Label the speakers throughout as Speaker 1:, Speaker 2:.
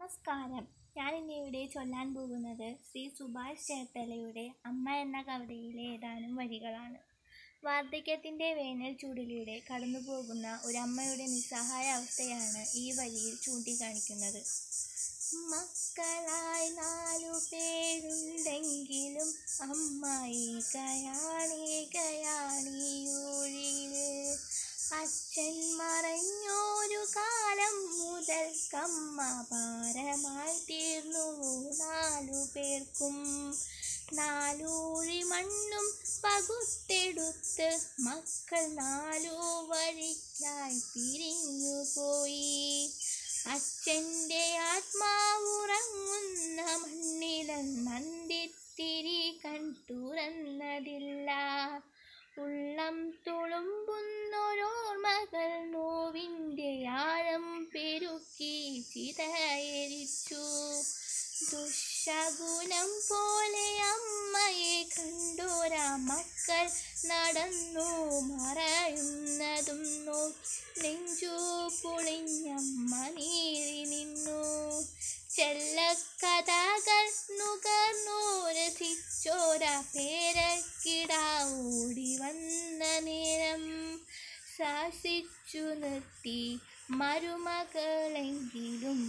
Speaker 1: നമസ്കാരം ഞാൻ ഇന്നിവിടെ ചൊല്ലാൻ പോകുന്നത് ശ്രീ സുഭാഷ് ചേർത്തലയുടെ അമ്മ എന്ന കവിതയിലെ ഏതാനും വരികളാണ് വാർദ്ധക്യത്തിൻ്റെ വേനൽ ചൂടിലൂടെ കടന്നുപോകുന്ന ഒരമ്മയുടെ നിസ്സഹായ അവസ്ഥയാണ് ഈ വരിയിൽ ചൂണ്ടിക്കാണിക്കുന്നത് മക്കളായി നാലു പേരുണ്ടെങ്കിലും അമ്മായികയാണീകയാണിയൂഴിൽ അച്ഛൻ മറഞ്ഞൊരു കാലം മുതൽ കമ്മ ഭാരമായി തീർന്നു നാലു പേർക്കും നാലൂഴി മണ്ണും പകുത്തെടുത്ത് മക്കൾ നാലു വഴിക്കായി പിരിഞ്ഞുപോയി അച്ഛൻ്റെ ആത്മാവുറങ്ങുന്ന മണ്ണിലെന്നന്തിത്തിരി കണ്ടുറന്നതില്ല ഉള്ളം തുളുമ്പുന്നൊരോർമ്മകൾ നോവിൻ്റെ ആഴം പെരുക്കി ചിതയരിച്ചു ദുശകുനം പോലെ അമ്മയെ കണ്ടോര മക്കൾ നടന്നു മറയുന്നതും നോക്കി നെഞ്ചു പൊളിഞ്ഞമ്മ നീറി നിന്നു ചെല്ലക്കഥകൾ നുകർന്നു രസിച്ചോര പേരക്കിട ഓടി വന്ന നേരം ശാസിച്ചു നിർത്തി മരുമകളെങ്കിലും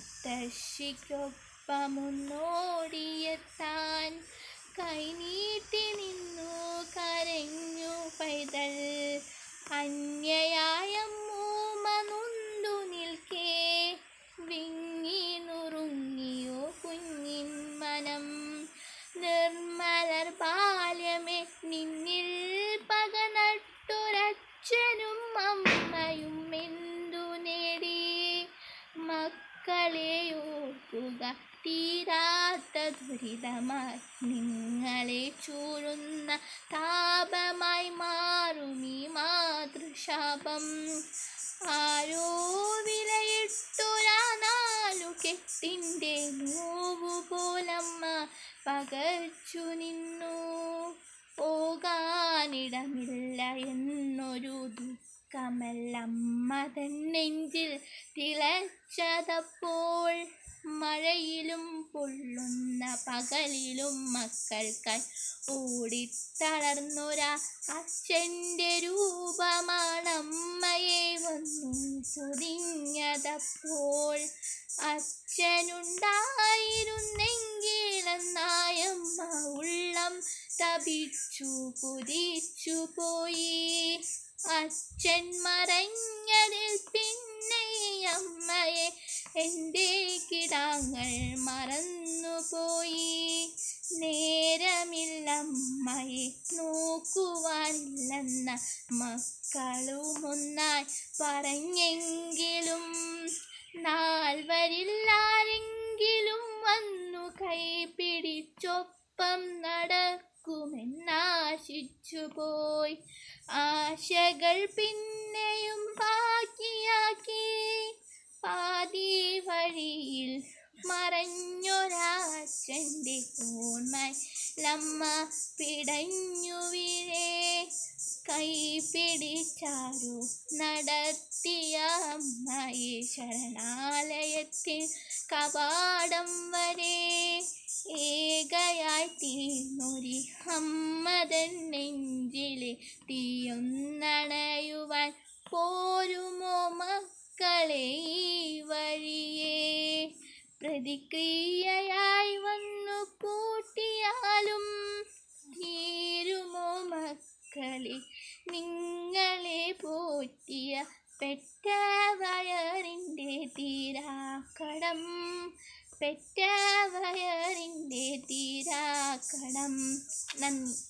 Speaker 1: മുത്തശ്ശിക്കൊപ്പമൊന്നോടിയെത്താൻ കൈനീട്ടി നിന്നു കരഞ്ഞു പൈതൽ അന്യയായ മൂമ നൊന്തു നിൽക്കേ വിങ്ങി നുറുങ്ങിയോ കുഞ്ഞിൻ മനം നിർമ്മലർ ബാല്യമേ നിന്നിൽ പക നട്ടൊരച്ഛനും അമ്മയും എന്തു നേടി മക്കളെ ഓർക്കുക തീരാത്ത ദുരിതമായി നിങ്ങളെ ചൂഴുന്ന താപമായി മാറുമീ മാതൃശാപം ആരോ വിലയിട്ടൊരാ നാലു കെട്ടിൻ്റെ നോവു പോലമ്മ പകച്ചു നിന്നു പോകാനിടമില്ല എന്നൊരു ദുഃഖമല്ലമ്മ തൻ നെഞ്ചിൽ തിളച്ചതപ്പോൾ മഴയിലും പൊള്ളുന്ന പകലിലും മക്കൾക്കായി ഓടിത്തളർന്നൊരാ അച്ഛൻ്റെ രൂപമാണമ്മയെ വന്നു പൊതിഞ്ഞതപ്പോൾ അച്ഛനുണ്ടായിരുന്നെങ്കിലെന്നായമ്മ ഉള്ളം തപിച്ചു കുതിച്ചു പോയി അച്ഛൻ മറഞ്ഞതിൽ പിന്നെ അമ്മയെ എൻ്റെ കിടാങ്ങൾ മറന്നുപോയി നേരമില്ലമ്മയെ നോക്കുവാനില്ലെന്ന മക്കളുമൊന്നായി പറഞ്ഞെങ്കിലും നാൽവരില്ലാരെങ്കിലും വന്നു കൈ പിടിച്ചൊപ്പം നടക്കുമെന്നാശിച്ചു പോയി ആശകൾ പിന്നെയും ബാക്കിയാക്കി പാതി വഴിയിൽ മറഞ്ഞൊരാച്ചൻ്റെ ഓർമ്മയിലമ്മ പിടഞ്ഞു വീഴേ കൈ പിടിച്ചാരു നടത്തിയ അമ്മയെ ശരണാലയത്തിൽ കവാടം വരെ ഏകയായി തീർന്നൊരി അമ്മതൻ നെഞ്ചിലെ തീയൊന്നണയുവാൻ പോരുമോ മക്കളെ ഈ വഴിയേ പ്രതിക്രിയയായി വന്നു കൂട്ടിയാലും തീരുമോ മക്കളെ നിങ്ങളെ പോറ്റിയ പെറ്റ വയറിൻ്റെ തീരാക്കടം പെറ്റ വയറിൻ്റെ തീരാക്കടം നന്ദി